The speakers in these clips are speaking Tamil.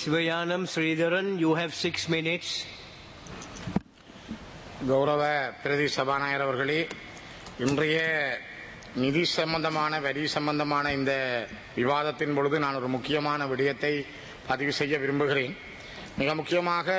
Shivayanam Sridharan, you have six minutes. கௌரவ பிரதி சபாநாயகர் அவர்களே இன்றைய நிதி சம்பந்தமான வரி சம்பந்தமான இந்த விவாதத்தின் பொழுது நான் ஒரு முக்கியமான விடயத்தை பதிவு செய்ய விரும்புகிறேன் மிக முக்கியமாக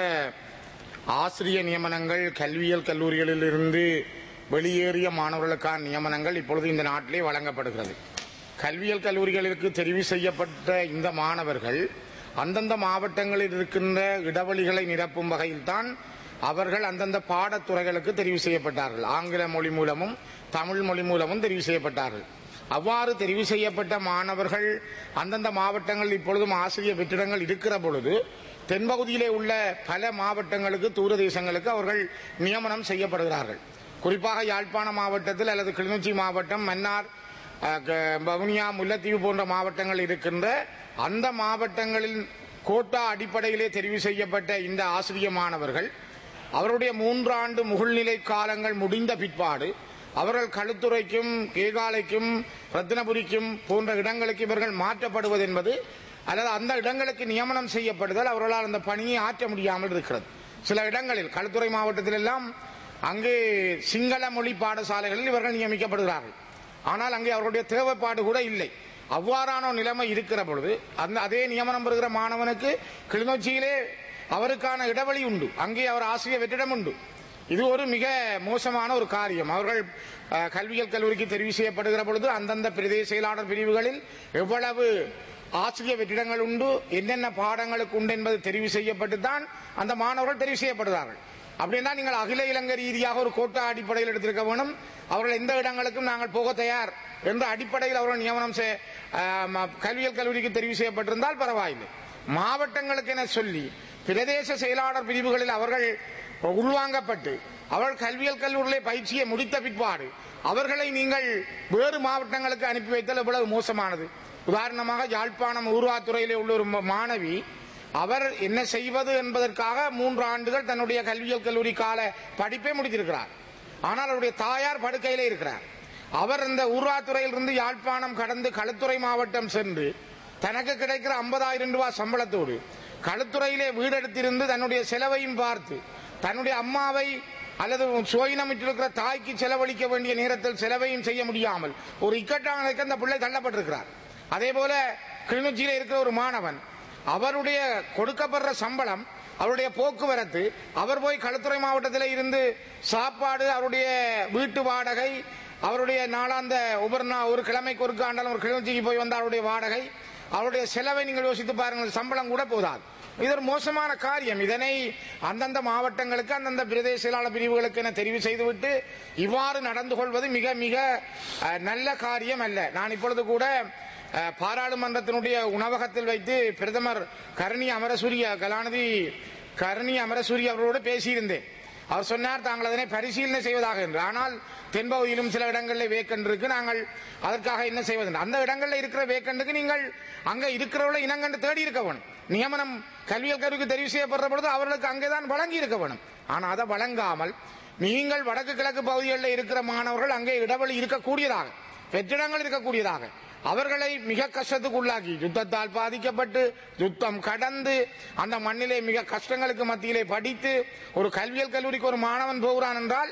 ஆசிரிய நியமனங்கள் கல்வியியல் கல்லூரிகளிலிருந்து வெளியேறிய மாணவர்களுக்கான நியமனங்கள் இப்பொழுது இந்த நாட்டிலே வழங்கப்படுகிறது கல்வியியல் கல்லூரிகளுக்கு தெரிவு செய்யப்பட்ட இந்த மாணவர்கள் அந்தந்த மாவட்டங்களில் இருக்கின்ற இடைவெளிகளை நிரப்பும் வகையில்தான் அவர்கள் அந்தந்த பாடத்துறைகளுக்கு தெரிவு செய்யப்பட்டார்கள் ஆங்கில மொழி மூலமும் தமிழ் மொழி மூலமும் தெரிவு செய்யப்பட்டார்கள் அவ்வாறு தெரிவு செய்யப்பட்ட மாணவர்கள் அந்தந்த மாவட்டங்களில் இப்பொழுதும் ஆசிரியர் வெற்றிடங்கள் இருக்கிற பொழுது தென்பகுதியிலே உள்ள பல மாவட்டங்களுக்கு தூர தேசங்களுக்கு அவர்கள் நியமனம் செய்யப்படுகிறார்கள் குறிப்பாக யாழ்ப்பாண மாவட்டத்தில் அல்லது கிளிநொச்சி மாவட்டம் மன்னார் அஹ், க- வவுனியா முல்லைத்தீவு போன்ற மாவட்டங்கள் இருக்கின்ற அந்த மாவட்டங்களில் கோட்டா அடிப்படையிலே தெரிவு செய்யப்பட்ட இந்த ஆசிரிய மாணவர்கள் அவருடைய மூன்றாண்டு முகழ்நிலை காலங்கள் முடிந்த பிற்பாடு அவர்கள் களுத்துறைக்கும் கேகாலைக்கும் ரத்தினபுரிக்கும் போன்ற இடங்களுக்கு இவர்கள் மாற்றப்படுவது என்பது அல்லது அந்த இடங்களுக்கு நியமனம் செய்யப்படுதல் அவர்களால் அந்த பணியை ஆற்ற முடியாமல் இருக்கிறது சில இடங்களில் களுத்துறை மாவட்டத்தில் எல்லாம் அங்கே சிங்கள மொழி பாடசாலைகளில் இவர்கள் நியமிக்கப்படுகிறார்கள் ஆனால் அங்கே அவருடைய தேவைப்பாடு கூட இல்லை அவ்வாறான ஒரு நிலைமை இருக்கிற பொழுது அந்த அதே நியமனம் பெறுகிற மாணவனுக்கு கிளிநொச்சியிலே அவருக்கான இடைவெளி உண்டு அங்கே அவர் ஆசிரியர் வெற்றிடம் உண்டு இது ஒரு மிக மோசமான ஒரு காரியம் அவர்கள் அஹ், கல்வியியல் கல்லூரிக்கு தெரிவு செய்யப்படுகிற பொழுது அந்தந்த பிரதேச செயலாளர் பிரிவுகளில் எவ்வளவு ஆசிரியர் வெற்றிடங்கள் உண்டு என்னென்ன பாடங்களுக்கு உண்டு என்பது தெரிவு செய்யப்பட்டு தான் அந்த மாணவர்கள் தெரிவு செய்யப்படுகிறார்கள் அப்படின்னா நீங்கள் அகில இலங்கை ரீதியாக ஒரு கோட்டா அடிப்படையில் எடுத்திருக்க வேணும் அவர்கள் எந்த இடங்களுக்கும் நாங்கள் போக தயார் என்ற அடிப்படையில் அவர்கள் நியமனம் செய்- ஆஹ், ம- கல்வியியல் கல்லூரிக்கு தெரிவு செய்யப்பட்டிருந்தால் பரவாயில்லை மாவட்டங்களுக்கு என சொல்லி பிரதேச செயலாளர் பிரிவுகளில் அவர்கள் உள்வாங்கப்பட்டு அவர்கள் கல்வியியல் கல்லூரியிலே பயிற்சியை முடித்த பிற்பாடு அவர்களை நீங்கள் வேறு மாவட்டங்களுக்கு அனுப்பி வைத்தல் எவ்வளவு மோசமானது உதாரணமாக யாழ்ப்பாணம் ஊர்வாத்துறையிலே உள்ள ஒரு ம- மாணவி அவர் என்ன செய்வது என்பதற்காக மூன்று ஆண்டுகள் தன்னுடைய கல்வியியல் கல்லூரி கால படிப்பை முடித்திருக்கிறார் ஆனால் அவருடைய தாயார் படுக்கையிலே இருக்கிறார் அவர் இந்த ஊர்வாத்துறையிலிருந்து யாழ்ப்பாணம் கடந்து களுத்துறை மாவட்டம் சென்று தனக்கு கிடைக்கிற ஐம்பதாயிரம் ரூபாய் சம்பளத்தோடு களுத்துறையிலே வீடெடுத்திருந்து தன்னுடைய செலவையும் பார்த்து தன்னுடைய அம்மாவை அல்லது சுயினமிட்டிருக்கிற தாய்க்கு செலவழிக்க வேண்டிய நேரத்தில் செலவையும் செய்ய முடியாமல் ஒரு இக்கட்டான நிலைக்கு அந்த பிள்ளை தள்ளப்பட்டிருக்கிறார் அதே போல கிளிநொச்சியில இருக்கிற ஒரு மாணவன் அவருடைய கொடுக்கப்படுற சம்பளம் அவருடைய போக்குவரத்து அவர் போய் களுத்துறை மாவட்டத்தில் இருந்து சாப்பாடு அவருடைய வீட்டு வாடகை அவருடைய நாளாந்த ஒவ்வொரு நா- ஒரு கிழமைக்கு ஒரு ஆண்டாலும் ஒரு கிளிநொச்சிக்கு போய் வந்த அவருடைய வாடகை அவருடைய செலவை நீங்கள் யோசித்து பாருங்கள் சம்பளம் கூட போதாது இது ஒரு மோசமான காரியம் இதனை அந்தந்த மாவட்டங்களுக்கு அந்தந்த பிரதேச செயலாளர் பிரிவுகளுக்கு என தெரிவு செய்துவிட்டு இவ்வாறு நடந்து கொள்வது மிக மிக அஹ், நல்ல காரியம் அல்ல நான் இப்பொழுது கூட அஹ், பாராளுமன்றத்தினுடைய உணவகத்தில் வைத்து பிரதமர் கருணி அமரசூரிய கலாநிதி கருணி அமரசூரிய அவர்களோடு பேசியிருந்தேன் அவர் சொன்னார் தாங்கள் அதனை பரிசீலனை செய்வதாக என்று ஆனால் தென்பகுதியிலும் சில இடங்களில் வேக்கண்ட் இருக்கு நாங்கள் அதற்காக என்ன செய்வது அந்த இடங்களில் இருக்கிற வேக்கண்டுக்கு நீங்கள் அங்க இருக்கிறவர்களை இனங்கண்டு தேடி இருக்க வேணும் நியமனம் கல்வியல் கருவிக்கு தெரிவு செய்யப்படுற பொழுது அவர்களுக்கு அங்கேதான் வழங்கி இருக்க வேணும் ஆனால் அதை வழங்காமல் நீங்கள் வடக்கு கிழக்கு பகுதிகளில் இருக்கிற மாணவர்கள் அங்கே இடைவெளி இருக்கக்கூடியதாக வெற்றிடங்கள் இருக்கக்கூடியதாக அவர்களை மிக கஷ்டத்துக்கு உள்ளாக்கி யுத்தத்தால் பாதிக்கப்பட்டு யுத்தம் கடந்து அந்த மண்ணிலே மிக கஷ்டங்களுக்கு மத்தியிலே படித்து ஒரு கல்வியல் கல்லூரிக்கு ஒரு மாணவன் போகிறான் என்றால்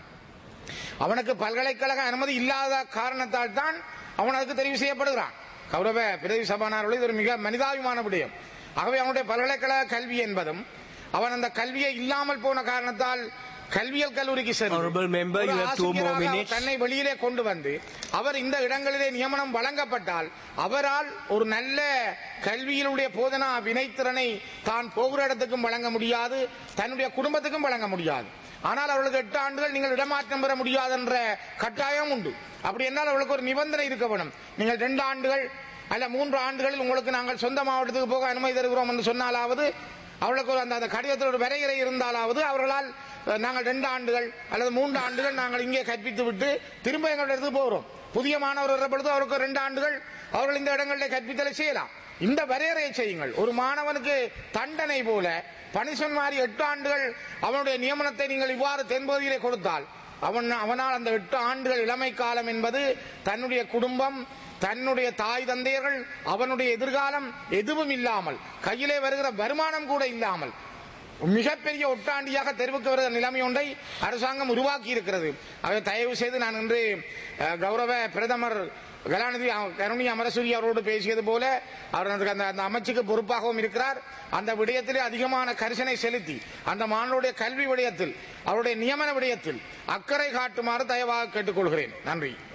அவனுக்கு பல்கலைக்கழக அனுமதி இல்லாத காரணத்தால் தான் அவன் அதுக்கு தெரிவு செய்யப்படுகிறான் கௌரவ பிரதி சபாநாயகர்கள் இது ஒரு மிக மனிதாபிமான விடயம் ஆகவே அவனுடைய பல்கலைக்கழக கல்வி என்பதும் அவன் அந்த கல்வியை இல்லாமல் போன காரணத்தால் கல்வியல் கல்லூரிக்கு சென்று Honorable member, ஒரு you have two more ஆசிரியராக அவர் minutes. தன்னை வெளியிலே கொண்டு வந்து அவர் இந்த இடங்களிலே நியமனம் வழங்கப்பட்டால் அவரால் ஒரு நல்ல கல்வியிலுடைய போதனா வினைத்திறனை தான் போகிற இடத்துக்கும் வழங்க முடியாது தன்னுடைய குடும்பத்துக்கும் வழங்க முடியாது ஆனால் அவர்களுக்கு எட்டு ஆண்டுகள் நீங்கள் இடமாற்றம் பெற முடியாது என்ற கட்டாயம் உண்டு அப்படி என்றால் அவர்களுக்கு ஒரு நிபந்தனை இருக்க வேணும் நீங்கள் ரெண்டு ஆண்டுகள் அல்ல மூன்று ஆண்டுகளில் உங்களுக்கு நாங்கள் சொந்த மாவட்டத்துக்கு போக அனுமதி தருகிறோம் என்று சொன்னாலாவது அவர்களுக்கு ஒரு அந்த அந்த கடிதத்தில் ஒரு வரையறை இருந்தாலாவது அவர்களால் அஹ், நாங்கள் ரெண்டு ஆண்டுகள் அல்லது மூன்று ஆண்டுகள் நாங்கள் இங்கே கற்பித்து விட்டு திரும்ப எங்களுடைய இடத்துக்கு போகிறோம் புதிய மாணவர் வர்ற பொழுது அவருக்கு ரெண்டு ஆண்டுகள் அவர்கள் இந்த இடங்களில் கற்பித்தலை செய்யலாம் இந்த வரையறையை செய்யுங்கள் ஒரு மாணவனுக்கு தண்டனை போல பனிஷன் மாதிரி எட்டு ஆண்டுகள் அவனுடைய நியமனத்தை நீங்கள் இவ்வாறு தென்பகுதியிலே கொடுத்தால் அவன் அவனால் அந்த எட்டு ஆண்டுகள் இளமை காலம் என்பது தன்னுடைய குடும்பம் தன்னுடைய தாய் தந்தையர்கள் அவனுடைய எதிர்காலம் எதுவும் இல்லாமல் கையிலே வருகிற வருமானம் கூட இல்லாமல் மிகப்பெரிய ஒட்டாண்டியாக தெரிவிக்க வருகிற நிலைமை ஒன்றை அரசாங்கம் உருவாக்கி இருக்கிறது அதை தயவு செய்து நான் இன்று அஹ், கௌரவ பிரதமர் கலாநிதி அ- கருணி அமரசூரி அவரோடு பேசியது போல அவர் அந்த- அந்த அந்த அமைச்சுக்கு பொறுப்பாகவும் இருக்கிறார் அந்த விடயத்திலே அதிகமான கரிசனை செலுத்தி அந்த மாணவருடைய கல்வி விடயத்தில் அவருடைய நியமன விடயத்தில் அக்கறை காட்டுமாறு தயவாக கேட்டுக்கொள்கிறேன் நன்றி